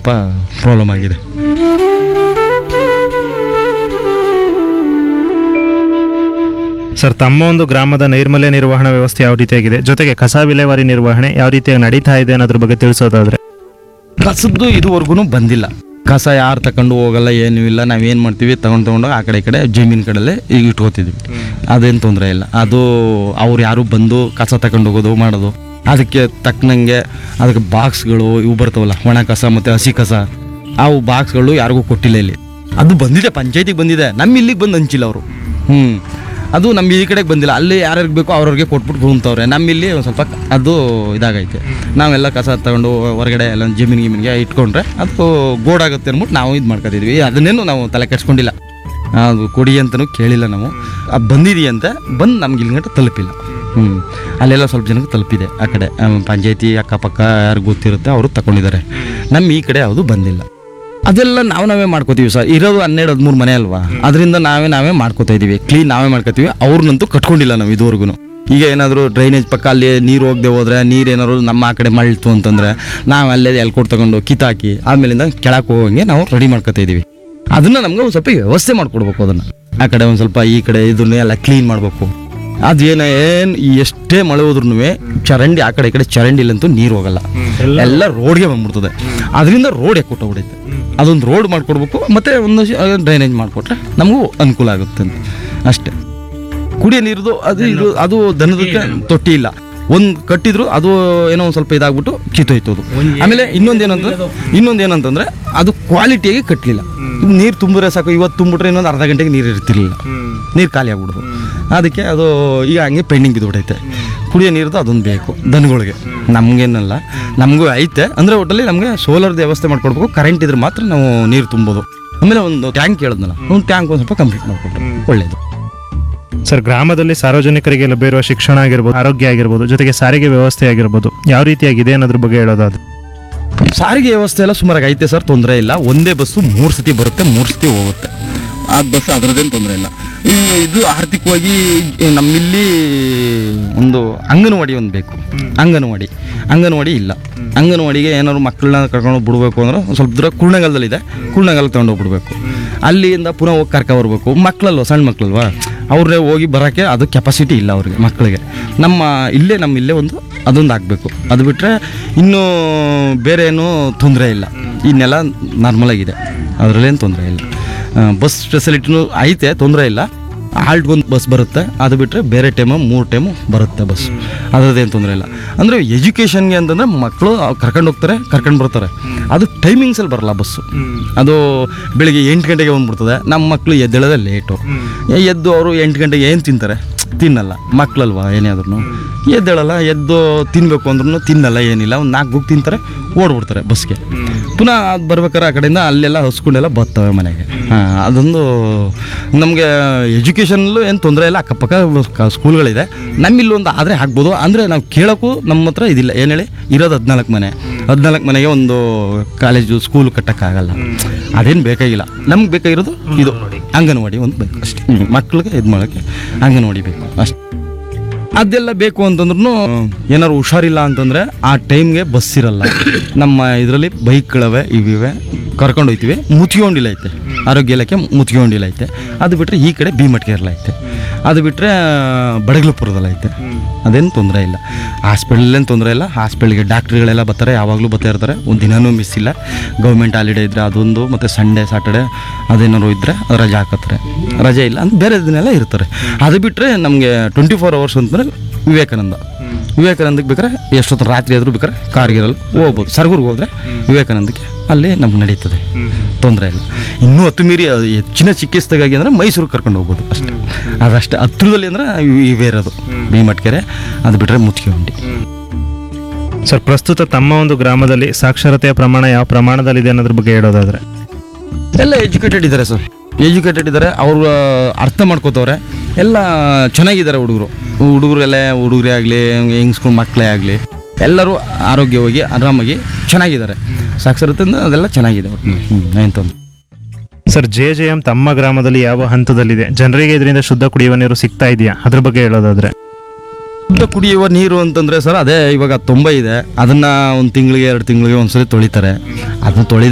ಸ್ವಲ್ಪ ಪ್ರಾಬ್ಲಮ್ ಆಗಿದೆ ಸರ್ ತಮ್ಮ ಒಂದು ಗ್ರಾಮದ ನೈರ್ಮಲ್ಯ ನಿರ್ವಹಣಾ ವ್ಯವಸ್ಥೆ ಯಾವ ರೀತಿಯಾಗಿದೆ ಜೊತೆಗೆ ಕಸ ವಿಲೇವಾರಿ ನಿರ್ವಹಣೆ ಯಾವ ರೀತಿಯಾಗಿ ನಡೀತಾ ಇದೆ ಅನ್ನೋದ್ರ ಬಗ್ಗೆ ತಿಳಿಸೋದಾದ್ರೆ ಕಸದ್ದು ಇದುವರೆಗೂ ಬಂದಿಲ್ಲ ಕಸ ಯಾರು ತಗೊಂಡು ಹೋಗಲ್ಲ ಏನೂ ಇಲ್ಲ ನಾವೇನು ಮಾಡ್ತೀವಿ ತಗೊಂಡು ತಗೊಂಡು ಆ ಕಡೆ ಈ ಕಡೆ ಜಮೀನು ಕಡೆಲ್ಲೇ ಈಗ ಇಟ್ಕೋತಿದ್ವಿ ಅದೇನು ತೊಂದರೆ ಇಲ್ಲ ಅದು ಅವ್ರು ಯಾರು ಬಂದು ಕಸ ತಗೊಂಡು ಹೋಗೋದು ಮಾಡೋದು ಅದಕ್ಕೆ ತಕ್ಕನಂಗೆ ಅದಕ್ಕೆ ಬಾಕ್ಸ್ಗಳು ಇವು ಬರ್ತಾವಲ್ಲ ಒಣ ಕಸ ಮತ್ತು ಹಸಿ ಕಸ ಅವು ಬಾಕ್ಸ್ಗಳು ಯಾರಿಗೂ ಕೊಟ್ಟಿಲ್ಲ ಇಲ್ಲಿ ಅದು ಬಂದಿದೆ ಪಂಚಾಯತಿಗೆ ಬಂದಿದೆ ನಮ್ಮ ಇಲ್ಲಿಗೆ ಬಂದು ಹಂಚಿಲ್ಲ ಅವರು ಹ್ಞೂ ಅದು ನಮ್ಮ ಈ ಕಡೆಗೆ ಬಂದಿಲ್ಲ ಅಲ್ಲಿ ಯಾರ್ಯಾರಿಗೆ ಬೇಕೋ ಅವ್ರವ್ರಿಗೆ ಕೊಟ್ಬಿಟ್ಟು ಕುಂತವ್ರೆ ನಮ್ಮಿಲ್ಲಿ ಒಂದು ಸ್ವಲ್ಪ ಅದು ಇದಾಗೈತೆ ನಾವೆಲ್ಲ ಕಸ ತಗೊಂಡು ಹೊರಗಡೆ ಎಲ್ಲ ಜಮೀನು ಗಿಮೀನಿಗೆ ಇಟ್ಕೊಂಡ್ರೆ ಅದು ಗೋಡಾಗುತ್ತೆ ಅಂದ್ಬಿಟ್ಟು ನಾವು ಇದು ಮಾಡ್ಕೊತಿದ್ವಿ ಅದನ್ನೇನು ನಾವು ತಲೆ ಕೆಡ್ಸ್ಕೊಂಡಿಲ್ಲ ಅದು ಕೊಡಿ ಅಂತಲೂ ಕೇಳಿಲ್ಲ ನಾವು ಅದು ಬಂದಿದೆಯಂತೆ ಬಂದು ನಮ್ಗೆ ಇಲ್ಲಿಗಂಟ ತಲುಪಿಲ್ಲ ಹ್ಞೂ ಅಲ್ಲೆಲ್ಲ ಸ್ವಲ್ಪ ಜನಕ್ಕೆ ತಲುಪಿದೆ ಆ ಕಡೆ ಪಂಚಾಯತಿ ಅಕ್ಕಪಕ್ಕ ಯಾರು ಗೊತ್ತಿರುತ್ತೆ ಅವರು ತಗೊಂಡಿದ್ದಾರೆ ನಮ್ಮ ಈ ಕಡೆ ಯಾವುದು ಬಂದಿಲ್ಲ ಅದೆಲ್ಲ ನಾವು ನಾವೇ ಮಾಡ್ಕೋತೀವಿ ಸರ್ ಇರೋದು ಹನ್ನೆರಡು ಹದಿಮೂರು ಮನೆ ಅಲ್ವಾ ಅದರಿಂದ ನಾವೇ ನಾವೇ ಮಾಡ್ಕೋತಾ ಇದೀವಿ ಕ್ಲೀನ್ ನಾವೇ ಮಾಡ್ಕೋತೀವಿ ಅವ್ರನ್ನಂತೂ ಕಟ್ಕೊಂಡಿಲ್ಲ ನಾವು ಇದುವರೆಗೂ ಈಗ ಏನಾದರೂ ಡ್ರೈನೇಜ್ ಪಕ್ಕ ಅಲ್ಲಿ ನೀರು ಹೋಗದೆ ಹೋದ್ರೆ ನೀರು ಏನಾದ್ರು ನಮ್ಮ ಆ ಕಡೆ ಮಳ್ತು ಅಂತಂದ್ರೆ ನಾವು ಅಲ್ಲೇ ಎಲ್ಕೊಟ್ಟು ತಗೊಂಡು ಕಿತ್ತಾಕಿ ಆಮೇಲಿಂದ ಕೆಳಕ್ಕೆ ಹೋಗಂಗೆ ನಾವು ರೆಡಿ ಮಾಡ್ಕೋತಾ ಇದೀವಿ ಅದನ್ನ ನಮ್ಗೆ ಒಂದು ಸ್ವಲ್ಪ ವ್ಯವಸ್ಥೆ ಮಾಡ್ಕೊಡ್ಬೇಕು ಅದನ್ನ ಆ ಕಡೆ ಒಂದು ಸ್ವಲ್ಪ ಈ ಕಡೆ ಇದನ್ನ ಎಲ್ಲ ಕ್ಲೀನ್ ಮಾಡಬೇಕು ಅದೇನ ಏನು ಎಷ್ಟೇ ಮಳೆ ಹೋದ್ರೂ ಚರಂಡಿ ಆ ಕಡೆ ಈ ಕಡೆ ಚರಂಡಿಲಂತೂ ನೀರು ಹೋಗಲ್ಲ ಎಲ್ಲ ರೋಡ್ಗೆ ಬಂದ್ಬಿಡ್ತದೆ ಅದರಿಂದ ರೋಡ್ ಯಾಕೆ ಹೊಡೆಯುತ್ತೆ ಅದೊಂದು ರೋಡ್ ಮಾಡ್ಕೊಡ್ಬೇಕು ಮತ್ತೆ ಒಂದು ಡ್ರೈನೇಜ್ ಮಾಡಿಕೊಟ್ರೆ ನಮಗೂ ಅನುಕೂಲ ಆಗುತ್ತೆ ಅಂತ ಅಷ್ಟೇ ಕುಡಿಯೋ ನೀರ್ದು ಅದು ಇದು ಅದು ದನದಕ್ಕೆ ತೊಟ್ಟಿ ಇಲ್ಲ ಒಂದು ಕಟ್ಟಿದ್ರು ಅದು ಏನೋ ಒಂದು ಸ್ವಲ್ಪ ಇದಾಗ್ಬಿಟ್ಟು ಕಿತ್ತೋಯ್ತು ಅದು ಆಮೇಲೆ ಇನ್ನೊಂದು ಏನಂತಂದ್ರೆ ಇನ್ನೊಂದು ಏನಂತಂದ್ರೆ ಅದು ಕ್ವಾಲಿಟಿಯಾಗಿ ಕಟ್ಟಲಿಲ್ಲ ನೀರು ತುಂಬಿದ್ರೆ ಸಾಕು ಇವತ್ತು ತುಂಬಿಟ್ರೆ ಇನ್ನೊಂದು ಅರ್ಧ ಗಂಟೆಗೆ ನೀರು ಇರ್ತಿರ್ಲಿಲ್ಲ ನೀರು ಖಾಲಿ ಆಗ್ಬಿಡೋದು ಅದಕ್ಕೆ ಅದು ಈಗ ಹಂಗೆ ಪೆಂಡಿಂಗ್ ಬಿದ್ದುಬಿಟ್ಟೈತೆ ಕುಡಿಯೋ ನೀರ್ದು ಅದೊಂದು ಬೇಕು ದನಗಳಿಗೆ ನಮಗೇನಲ್ಲ ನಮಗೂ ಐತೆ ಅಂದರೆ ಒಟ್ಟಲ್ಲಿ ನಮಗೆ ಸೋಲಾರ್ದು ವ್ಯವಸ್ಥೆ ಮಾಡ್ಕೊಡ್ಬೇಕು ಕರೆಂಟ್ ಇದ್ರೆ ಮಾತ್ರ ನಾವು ನೀರು ತುಂಬೋದು ಆಮೇಲೆ ಒಂದು ಟ್ಯಾಂಕ್ ಹೇಳಿದ್ನಲ್ಲ ಒಂದು ಟ್ಯಾಂಕ್ ಒಂದು ಸ್ವಲ್ಪ ಕಂಪ್ಲೀಟ್ ಮಾಡಿಕೊಟ್ರೆ ಒಳ್ಳೆಯದು ಸರ್ ಗ್ರಾಮದಲ್ಲಿ ಸಾರ್ವಜನಿಕರಿಗೆ ಲಭ್ಯ ಇರುವ ಶಿಕ್ಷಣ ಆಗಿರ್ಬೋದು ಆರೋಗ್ಯ ಆಗಿರ್ಬೋದು ಜೊತೆಗೆ ಸಾರಿಗೆ ವ್ಯವಸ್ಥೆ ಆಗಿರ್ಬೋದು ಯಾವ ರೀತಿಯಾಗಿದೆ ಅನ್ನೋದ್ರ ಬಗ್ಗೆ ಹೇಳೋದಾದ್ರೆ ಸಾರಿಗೆ ವ್ಯವಸ್ಥೆ ಎಲ್ಲ ಸುಮಾರಾಗಿ ಐತೆ ಸರ್ ತೊಂದರೆ ಇಲ್ಲ ಒಂದೇ ಬಸ್ಸು ಮೂರು ಸತಿ ಬರುತ್ತೆ ಮೂರು ಸತಿ ಹೋಗುತ್ತೆ ಆ ಬಸ್ ಅದರದ್ದೇನು ತೊಂದರೆ ಇಲ್ಲ ಈ ಇದು ಆರ್ಥಿಕವಾಗಿ ಈ ನಮ್ಮಿಲ್ಲಿ ಒಂದು ಅಂಗನವಾಡಿ ಒಂದು ಬೇಕು ಅಂಗನವಾಡಿ ಅಂಗನವಾಡಿ ಇಲ್ಲ ಅಂಗನವಾಡಿಗೆ ಏನಾದ್ರು ಮಕ್ಕಳನ್ನ ಕರ್ಕೊಂಡು ಬಿಡ್ಬೇಕು ಅಂದ್ರೆ ಒಂದ್ ಸ್ವಲ್ಪ ದೂರ ಕುರ್ಣಗಲ್ದಲ್ಲಿದೆ ಕುರ್ಣಗಲ್ ತಗೊಂಡೋಗ್ಬಿಡ್ಬೇಕು ಅಲ್ಲಿಂದ ಪುನಃ ಹೋಗಿ ಕರ್ಕೊ ಬರ್ಬೇಕು ಮಕ್ಕಳಲ್ವ ಸಣ್ಣ ಮಕ್ಕಳಲ್ವಾ ಅವ್ರೇ ಹೋಗಿ ಬರೋಕ್ಕೆ ಅದು ಕೆಪಾಸಿಟಿ ಇಲ್ಲ ಅವ್ರಿಗೆ ಮಕ್ಕಳಿಗೆ ನಮ್ಮ ಇಲ್ಲೇ ನಮ್ಮ ಇಲ್ಲೇ ಒಂದು ಅದೊಂದು ಆಗಬೇಕು ಅದು ಬಿಟ್ಟರೆ ಇನ್ನೂ ಬೇರೆ ಏನೂ ತೊಂದರೆ ಇಲ್ಲ ಇನ್ನೆಲ್ಲ ನಾರ್ಮಲ್ ಆಗಿದೆ ಅದರಲ್ಲೇನು ತೊಂದರೆ ಇಲ್ಲ ಬಸ್ ಫೆಸಿಲಿಟಿನೂ ಐತೆ ತೊಂದರೆ ಇಲ್ಲ ಆಲ್ಟ್ಗೊಂದು ಬಸ್ ಬರುತ್ತೆ ಅದು ಬಿಟ್ಟರೆ ಬೇರೆ ಟೈಮು ಮೂರು ಟೈಮು ಬರುತ್ತೆ ಬಸ್ ಅದರದ್ದೇನು ತೊಂದರೆ ಇಲ್ಲ ಅಂದರೆ ಎಜುಕೇಷನ್ಗೆ ಅಂತಂದರೆ ಮಕ್ಕಳು ಕರ್ಕೊಂಡು ಹೋಗ್ತಾರೆ ಕರ್ಕೊಂಡು ಬರ್ತಾರೆ ಅದು ಟೈಮಿಂಗ್ಸಲ್ಲಿ ಬರಲ್ಲ ಬಸ್ಸು ಅದು ಬೆಳಿಗ್ಗೆ ಎಂಟು ಗಂಟೆಗೆ ಬಂದ್ಬಿಡ್ತದೆ ನಮ್ಮ ಮಕ್ಕಳು ಎದ್ದೇಳೋದೇ ಲೇಟು ಎದ್ದು ಅವರು ಎಂಟು ಗಂಟೆಗೆ ಏನು ತಿಂತಾರೆ ತಿನ್ನಲ್ಲ ಮಕ್ಕಳಲ್ವಾ ಏನೇ ಆದ್ರೂ ಎದ್ದೇಳಲ್ಲ ಎದ್ದು ತಿನ್ನಬೇಕು ಅಂದ್ರೂ ತಿನ್ನಲ್ಲ ಏನಿಲ್ಲ ಒಂದು ನಾಲ್ಕು ಬುಕ್ ತಿಂತಾರೆ ಓಡ್ಬಿಡ್ತಾರೆ ಬಸ್ಗೆ ಪುನಃ ಅದು ಬರ್ಬೇಕಾದ್ರೆ ಆ ಕಡೆಯಿಂದ ಅಲ್ಲೆಲ್ಲ ಹಸ್ಕೊಂಡೆಲ್ಲ ಬರ್ತವೆ ಮನೆಗೆ ಹಾಂ ಅದೊಂದು ನಮಗೆ ಎಜುಕೇಷನಲ್ಲೂ ಏನು ತೊಂದರೆ ಇಲ್ಲ ಅಕ್ಕಪಕ್ಕ ಕ- ಸ್ಕೂಲ್ಗಳಿದೆ ನಮ್ಮಿಲ್ಲಿ ಒಂದು ಆದರೆ ಆಗ್ಬೋದು ಅಂದರೆ ನಾವು ಕೇಳೋಕ್ಕೂ ನಮ್ಮ ಹತ್ರ ಇದಿಲ್ಲ ಏನು ಹೇಳಿ ಇರೋದು ಹದಿನಾಲ್ಕು ಮನೆ ಹದಿನಾಲ್ಕು ಮನೆಗೆ ಒಂದು ಕಾಲೇಜು ಸ್ಕೂಲ್ ಕಟ್ಟೋಕ್ಕಾಗಲ್ಲ ಅದೇನು ಬೇಕಾಗಿಲ್ಲ ನಮ್ಗೆ ಬೇಕಾಗಿರೋದು ಇದು ಅಂಗನವಾಡಿ ಒಂದು ಬೇಕು ಅಷ್ಟೇ ಹ್ಮ್. ಮಕ್ಳಿಗೆ ಇದು ಮಾಡೋಕ್ಕೆ ಅಂಗನವಾಡಿ ಬೇಕು ಅಷ್ಟೇ ಅದೆಲ್ಲ ಬೇಕು ಅಂತಂದ್ರೂ ಏನಾದ್ರು ಹುಷಾರಿಲ್ಲ ಅಂತಂದರೆ ಆ ಟೈಮ್ಗೆ ಬಸ್ ಇರಲ್ಲ ನಮ್ಮ ಇದರಲ್ಲಿ ಬೈಕ್ಗಳವೆ ಇವಿವೆ ಕರ್ಕೊಂಡು ಹೋಗ್ತೀವಿ ಮುತ್ಕೊಂಡಿಲ್ಲ ಐತೆ ಆರೋಗ್ಯ ಇಲಾಖೆ ಮುತ್ಕೊಂಡಿಲ್ಲ ಐತೆ ಅದು ಬಿಟ್ಟರೆ ಈ ಕಡೆ ಭೀಮಟ್ಕೇರ್ಲ ಐತೆ ಅದು ಬಿಟ್ಟರೆ ಬಡಗ್ಲಪುರದಲ್ಲಿ ಐತೆ ಅದೇನು ತೊಂದರೆ ಇಲ್ಲ ಹಾಸ್ಪಿಟಲ್ಲೇನು ತೊಂದರೆ ಇಲ್ಲ ಹಾಸ್ಪಿಟ್ಲಿಗೆ ಡಾಕ್ಟ್ರುಗಳೆಲ್ಲ ಬರ್ತಾರೆ ಯಾವಾಗಲೂ ಬರ್ತಾ ಇರ್ತಾರೆ ಒಂದು ದಿನವೂ ಮಿಸ್ ಇಲ್ಲ ಗೌರ್ಮೆಂಟ್ ಹಾಲಿಡೇ ಇದ್ದರೆ ಅದೊಂದು ಮತ್ತು ಸಂಡೇ ಸಾಟರ್ಡೆ ಅದೇನಾದ್ರು ಇದ್ದರೆ ರಜೆ ಹಾಕತ್ತಾರೆ ರಜೆ ಇಲ್ಲ ಅಂತ ಬೇರೆ ದಿನೆಲ್ಲ ಇರ್ತಾರೆ ಅದು ಬಿಟ್ಟರೆ ನಮಗೆ ಟ್ವೆಂಟಿ ಫೋರ್ ಅವರ್ಸ್ ಅಂತಂದರೆ ವಿವೇಕಾನಂದ ವಿವೇಕಾನಂದಕ್ಕೆ ಬೇಕಾರೆ ಎಷ್ಟೊತ್ತು ರಾತ್ರಿ ಆದರೂ ಬೇಕಾರೆ ಕಾರ್ಗಿರಲ್ಲಿ ಹೋಗ್ಬೋದು ಸರ್ಗೂರ್ಗೆ ಹೋದರೆ ವಿವೇಕಾನಂದಕ್ಕೆ ಅಲ್ಲಿ ನಮ್ಗೆ ನಡೀತದೆ ತೊಂದರೆ ಇಲ್ಲ ಇನ್ನೂ ಹತ್ತು ಮೀರಿ ಅದು ಹೆಚ್ಚಿನ ಚಿಕಿತ್ಸೆಗಾಗಿ ಅಂದರೆ ಮೈಸೂರಿಗೆ ಕರ್ಕೊಂಡು ಹೋಗ್ಬೋದು ಅಷ್ಟೇ ಅದಷ್ಟೇ ಹತ್ರದಲ್ಲಿ ಅಂದರೆ ಇವೇ ಇರೋದು ಭೀಮಟ್ಕೆರೆ ಅದು ಬಿಟ್ಟರೆ ಮುಚ್ಚಿಗೆ ಸರ್ ಪ್ರಸ್ತುತ ತಮ್ಮ ಒಂದು ಗ್ರಾಮದಲ್ಲಿ ಸಾಕ್ಷರತೆಯ ಪ್ರಮಾಣ ಯಾವ ಪ್ರಮಾಣದಲ್ಲಿದೆ ಅನ್ನೋದ್ರ ಬಗ್ಗೆ ಹೇಳೋದಾದ್ರೆ ಎಲ್ಲ ಎಜುಕೇಟೆಡ್ ಇದ್ದಾರೆ ಸರ್ ಎಜುಕೇಟೆಡ್ ಇದ್ದಾರೆ ಅವರು ಅರ್ಥ ಮಾಡ್ಕೋತವ್ರೆ ಎಲ್ಲ ಚೆನ್ನಾಗಿದ್ದಾರೆ ಹುಡುಗರು ಹುಡುಗರೆಲ್ಲ ಹುಡುಗರೇ ಆಗಲಿ ಹೆಂಗ್ಸ್ಗಳು ಮಕ್ಕಳೇ ಆಗಲಿ ಎಲ್ಲರೂ ಆರೋಗ್ಯವಾಗಿ ಆರಾಮಾಗಿ ಚೆನ್ನಾಗಿದ್ದಾರೆ ಸಾಕ್ಷರತೆಯಿಂದ ಅದೆಲ್ಲ ಚೆನ್ನಾಗಿದೆ ಒಟ್ಟು ಹ್ಞೂ ಏನು ತೊಂದ್ರೆ ಸರ್ ಜೆ ಜೆ ಎಂ ತಮ್ಮ ಗ್ರಾಮದಲ್ಲಿ ಯಾವ ಹಂತದಲ್ಲಿದೆ ಜನರಿಗೆ ಇದರಿಂದ ಶುದ್ಧ ಕುಡಿಯುವ ನೀರು ಸಿಗ್ತಾ ಇದೆಯಾ ಅದ್ರ ಬಗ್ಗೆ ಹೇಳೋದಾದ್ರೆ ಶುದ್ಧ ಕುಡಿಯುವ ನೀರು ಅಂತಂದರೆ ಸರ್ ಅದೇ ಇವಾಗ ತೊಂಬೈ ಇದೆ ಅದನ್ನು ಒಂದು ತಿಂಗಳಿಗೆ ಎರಡು ತಿಂಗಳಿಗೆ ಒಂದ್ಸರಿ ತೊಳಿತಾರೆ ಅದನ್ನ ತೊಳೆದ